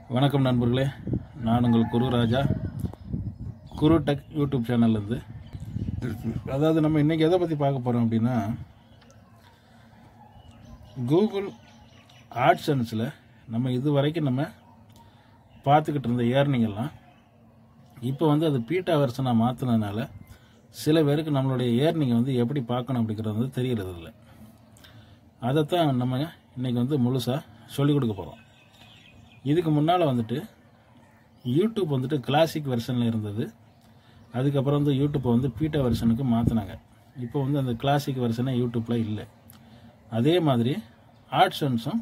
வணக்கம் நண்பர்களே நான் உங்கள் குரு ராஜா குரு டெக் யூடியூப் சேனல்லேருந்து அதாவது நம்ம இன்றைக்கி எதை பற்றி பார்க்க போகிறோம் அப்படின்னா கூகுள் ஆட்சன்ஸில் நம்ம இது வரைக்கும் நம்ம பார்த்துக்கிட்டு இருந்த ஏர்னிங் எல்லாம் இப்போ வந்து அது பீட்டா வெர்ஷனாக மாற்றினதுனால சில பேருக்கு நம்மளுடைய ஏர்னிங்கை வந்து எப்படி பார்க்கணும் அப்படிங்கிறது வந்து தெரியறது இல்லை அதைத்தான் நம்ம இன்றைக்கி வந்து முழுசாக சொல்லிக் கொடுக்க போகிறோம் இதுக்கு முன்னால் வந்துட்டு யூடியூப் வந்துட்டு கிளாசிக் வெர்ஷனில் இருந்தது அதுக்கப்புறம் வந்து யூடியூப்பை வந்து பீட்டா வெர்ஷனுக்கு மாற்றினாங்க இப்போ வந்து அந்த கிளாசிக் வெர்ஷனே யூடியூப்பில் இல்லை அதே மாதிரி ஆட்ஷன்ஸும்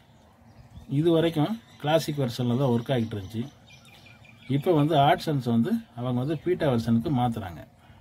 இது வரைக்கும் கிளாசிக் வெர்ஷனில் தான் ஒர்க் ஆகிட்டு இருந்துச்சு இப்போ வந்து ஆட்ஷன்ஸ் வந்து அவங்க வந்து பீட்டா வெர்ஷனுக்கு மாற்றுறாங்க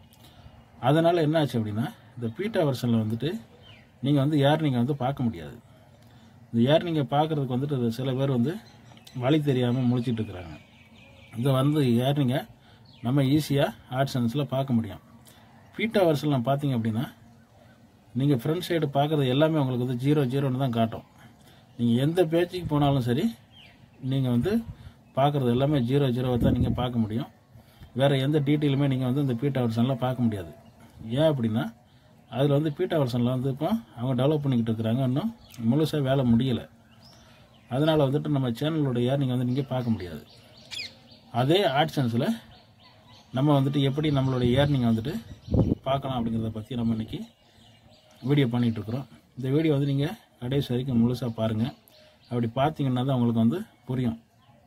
அதனால் என்ன ஆச்சு அப்படின்னா இந்த பீட்டா வெர்ஷனில் வந்துட்டு நீங்கள் வந்து ஏர்னிங்கை வந்து பார்க்க முடியாது இந்த ஏர்னிங்கை பார்க்குறதுக்கு வந்துட்டு இது சில பேர் வந்து வழி தெரியாமல் முழிச்சிட்டு இருக்கிறாங்க இதை வந்து ஏர்னிங்கை நம்ம ஈஸியாக ஆட்சன்ஸில் பார்க்க முடியும் பீட்டா வெர்ஷனில் பார்த்தீங்க அப்படின்னா நீங்கள் ஃப்ரண்ட் சைடு பார்க்குறது எல்லாமே உங்களுக்கு வந்து ஜீரோ ஜீரோன்னு தான் காட்டும் நீங்கள் எந்த பேஜுக்கு போனாலும் சரி நீங்கள் வந்து பார்க்குறது எல்லாமே ஜீரோ ஜீரோவை தான் நீங்கள் பார்க்க முடியும் வேறு எந்த டீட்டெயிலுமே நீங்கள் வந்து இந்த பீட்டா வெர்ஷனில் பார்க்க முடியாது ஏன் அப்படின்னா அதில் வந்து பீட்டா வெர்ஷனில் வந்து இப்போ அவங்க டெவலப் பண்ணிக்கிட்டு இருக்கிறாங்க இன்னும் முழுசாக வேலை முடியலை அதனால் வந்துட்டு நம்ம சேனலோட ஏர்னிங் வந்து நீங்கள் பார்க்க முடியாது அதே ஆட்சன்ஸில் நம்ம வந்துட்டு எப்படி நம்மளோட ஏர்னிங்கை வந்துட்டு பார்க்கலாம் அப்படிங்கிறத பற்றி நம்ம இன்றைக்கி வீடியோ பண்ணிகிட்ருக்குறோம் இந்த வீடியோ வந்து நீங்கள் கடைசி வரைக்கும் முழுசாக பாருங்கள் அப்படி பார்த்தீங்கன்னா தான் உங்களுக்கு வந்து புரியும்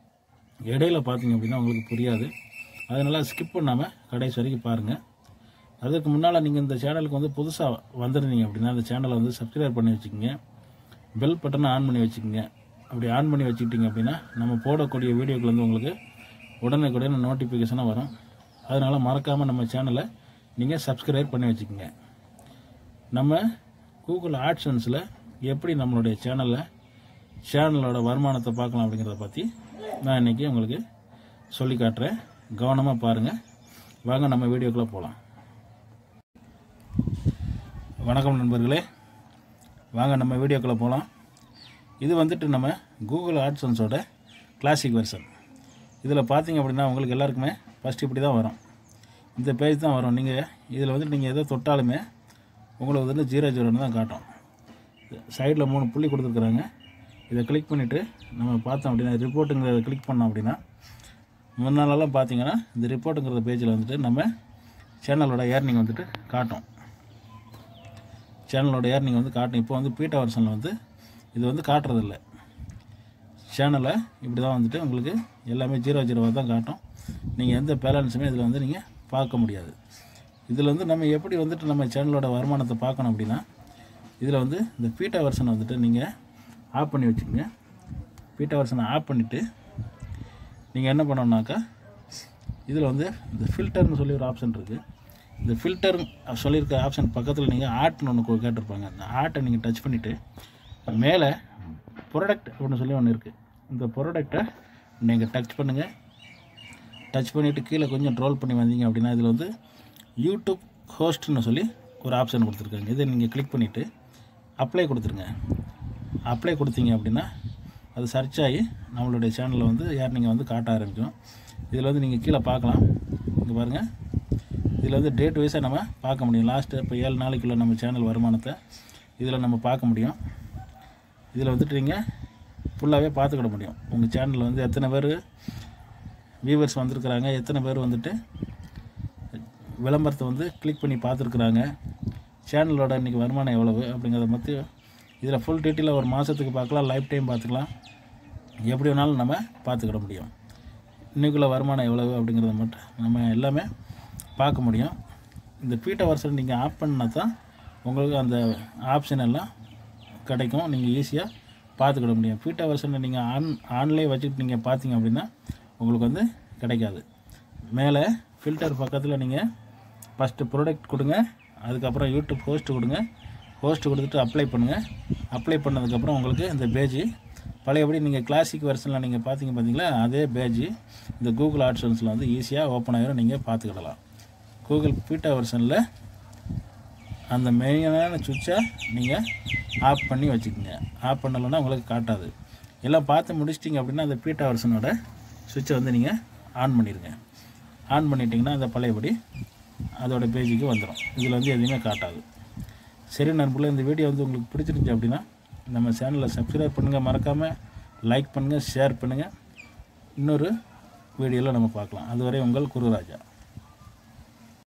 இடையில பார்த்தீங்க அப்படின்னா உங்களுக்கு புரியாது அதனால் ஸ்கிப் பண்ணாமல் கடைசி வரைக்கும் பாருங்கள் அதுக்கு முன்னால் நீங்கள் இந்த சேனலுக்கு வந்து புதுசாக வந்திருந்தீங்க அப்படின்னா அந்த சேனலை வந்து சப்ஸ்கிரைப் பண்ணி வச்சுக்கோங்க பெல் பட்டனை ஆன் பண்ணி வச்சுக்கோங்க அப்படி ஆன் பண்ணி வச்சுக்கிட்டீங்க அப்படின்னா நம்ம போடக்கூடிய வீடியோக்கள் வந்து உங்களுக்கு உடனுக்குடனே நோட்டிஃபிகேஷனாக வரும் அதனால் மறக்காமல் நம்ம சேனலை நீங்கள் சப்ஸ்கிரைப் பண்ணி வச்சுக்கோங்க நம்ம கூகுள் ஆட்ஷன்ஸில் எப்படி நம்மளுடைய சேனலில் சேனலோட வருமானத்தை பார்க்கலாம் அப்படிங்கிறத பற்றி நான் இன்றைக்கி உங்களுக்கு சொல்லி காட்டுறேன் கவனமாக பாருங்கள் வாங்க நம்ம வீடியோக்குள்ளே போகலாம் வணக்கம் நண்பர்களே வாங்க நம்ம வீடியோக்குள்ளே போகலாம் இது வந்துட்டு நம்ம கூகுள் ஆட்சன்ஸோட கிளாசிக் வெர்ஷன் இதில் பார்த்தீங்க அப்படின்னா உங்களுக்கு எல்லாருக்குமே ஃபஸ்ட் இப்படி தான் வரும் இந்த பேஜ் தான் வரும் நீங்கள் இதில் வந்துட்டு நீங்கள் எதை தொட்டாலுமே உங்களுக்கு வந்து ஜீரோ ஜீரோன்னு தான் காட்டும் சைடில் மூணு புள்ளி கொடுத்துருக்குறாங்க இதை கிளிக் பண்ணிவிட்டு நம்ம பார்த்தோம் அப்படின்னா ரிப்போர்ட்டுங்கிறத கிளிக் பண்ணோம் அப்படின்னா முன்னாலெல்லாம் பார்த்தீங்கன்னா இந்த ரிப்போர்ட்டுங்கிற பேஜில் வந்துட்டு நம்ம சேனலோட ஏர்னிங் வந்துட்டு காட்டும் சேனலோட ஏர்னிங் வந்து காட்டும் இப்போ வந்து பீட்டா வெர்ஷனில் வந்து இது வந்து காட்டுறதில்ல சேனலை இப்படி தான் வந்துட்டு உங்களுக்கு எல்லாமே ஜீரோ ஜீரோவாக தான் காட்டும் நீங்கள் எந்த பேலன்ஸுமே இதில் வந்து நீங்கள் பார்க்க முடியாது இதில் வந்து நம்ம எப்படி வந்துட்டு நம்ம சேனலோட வருமானத்தை பார்க்கணும் அப்படின்னா இதில் வந்து இந்த பீட்டா வெர்ஷனை வந்துட்டு நீங்கள் ஆஃப் பண்ணி வச்சுக்கோங்க பீட்டா வெர்ஷனை ஆஃப் பண்ணிவிட்டு நீங்கள் என்ன பண்ணணுன்னாக்கா இதில் வந்து இந்த ஃபில்டர்னு சொல்லி ஒரு ஆப்ஷன் இருக்குது இந்த ஃபில்டர் சொல்லியிருக்க ஆப்ஷன் பக்கத்தில் நீங்கள் ஆட்னு ஒன்று கேட்டிருப்பாங்க அந்த ஆட்டை நீங்கள் டச் பண்ணிவிட்டு மேலே ப்ராடக்ட் அப்படின்னு சொல்லி ஒன்று இருக்குது இந்த ப்ராடக்டை நீங்கள் டச் பண்ணுங்கள் டச் பண்ணிவிட்டு கீழே கொஞ்சம் ட்ரோல் பண்ணி வந்தீங்க அப்படின்னா இதில் வந்து யூடியூப் ஹோஸ்ட்னு சொல்லி ஒரு ஆப்ஷன் கொடுத்துருக்காங்க இதை நீங்கள் கிளிக் பண்ணிவிட்டு அப்ளை கொடுத்துருங்க அப்ளை கொடுத்தீங்க அப்படின்னா அது சர்ச் ஆகி நம்மளுடைய சேனலில் வந்து ஏர்னிங்கை வந்து காட்ட ஆரம்பிக்கும் இதில் வந்து நீங்கள் கீழே பார்க்கலாம் இங்கே பாருங்கள் இதில் வந்து டேட் வைஸாக நம்ம பார்க்க முடியும் லாஸ்ட்டு இப்போ ஏழு நாளைக்குள்ள நம்ம சேனல் வருமானத்தை இதில் நம்ம பார்க்க முடியும் இதில் வந்துட்டு நீங்கள் ஃபுல்லாகவே பார்த்துக்கிட முடியும் உங்கள் சேனலில் வந்து எத்தனை பேர் வியூவர்ஸ் வந்திருக்கிறாங்க எத்தனை பேர் வந்துட்டு விளம்பரத்தை வந்து கிளிக் பண்ணி பார்த்துருக்குறாங்க சேனலோட இன்றைக்கி வருமானம் எவ்வளவு அப்படிங்கிறத பற்றி இதில் ஃபுல் டீட்டெயிலாக ஒரு மாதத்துக்கு பார்க்கலாம் லைஃப் டைம் பார்த்துக்கலாம் எப்படி வேணாலும் நம்ம பார்த்துக்கிட முடியும் இன்றைக்குள்ள வருமானம் எவ்வளவு அப்படிங்கிறத மட்டும் நம்ம எல்லாமே பார்க்க முடியும் இந்த பீட்டா வருஷம் நீங்கள் ஆஃப் பண்ணால் தான் உங்களுக்கு அந்த ஆப்ஷன் எல்லாம் கிடைக்கும் நீங்கள் ஈஸியாக பார்த்துக்கிட முடியும் பீட்டா வருஷனை நீங்கள் ஆன் ஆன்லேயே வச்சுட்டு நீங்கள் பார்த்தீங்க அப்படின்னா உங்களுக்கு வந்து கிடைக்காது மேலே ஃபில்டர் பக்கத்தில் நீங்கள் ஃபஸ்ட்டு ப்ராடக்ட் கொடுங்க அதுக்கப்புறம் யூடியூப் ஹோஸ்ட் கொடுங்க ஹோஸ்ட் கொடுத்துட்டு அப்ளை பண்ணுங்கள் அப்ளை பண்ணதுக்கப்புறம் உங்களுக்கு இந்த பேஜ் பழையபடி நீங்கள் கிளாசிக் வெர்ஷனில் நீங்கள் பார்த்தீங்க பார்த்தீங்களா அதே பேஜ் இந்த கூகுள் ஆட்ஷன்ஸில் வந்து ஈஸியாக ஓப்பன் ஆகிரும் நீங்கள் பார்த்துக்கிடலாம் கூகுள் பீட்டா வெர்ஷனில் அந்த மெயினான சுவிட்சை நீங்கள் ஆஃப் பண்ணி வச்சுக்கோங்க ஆஃப் பண்ணலைன்னா உங்களுக்கு காட்டாது எல்லாம் பார்த்து முடிச்சிட்டிங்க அப்படின்னா அந்த பீட்டா வெர்ஷனோட சுவிட்சை வந்து நீங்கள் ஆன் பண்ணிடுங்க ஆன் பண்ணிட்டீங்கன்னா அந்த பழையபடி அதோட பேஜுக்கு வந்துடும் இதில் வந்து எதுவுமே காட்டாது சரி நண்பர்களே இந்த வீடியோ வந்து உங்களுக்கு பிடிச்சிருந்துச்சு அப்படின்னா நம்ம சேனலை சப்ஸ்கிரைப் பண்ணுங்கள் மறக்காமல் லைக் பண்ணுங்கள் ஷேர் பண்ணுங்கள் இன்னொரு வீடியோவில் நம்ம பார்க்கலாம் அதுவரை உங்கள் குருராஜா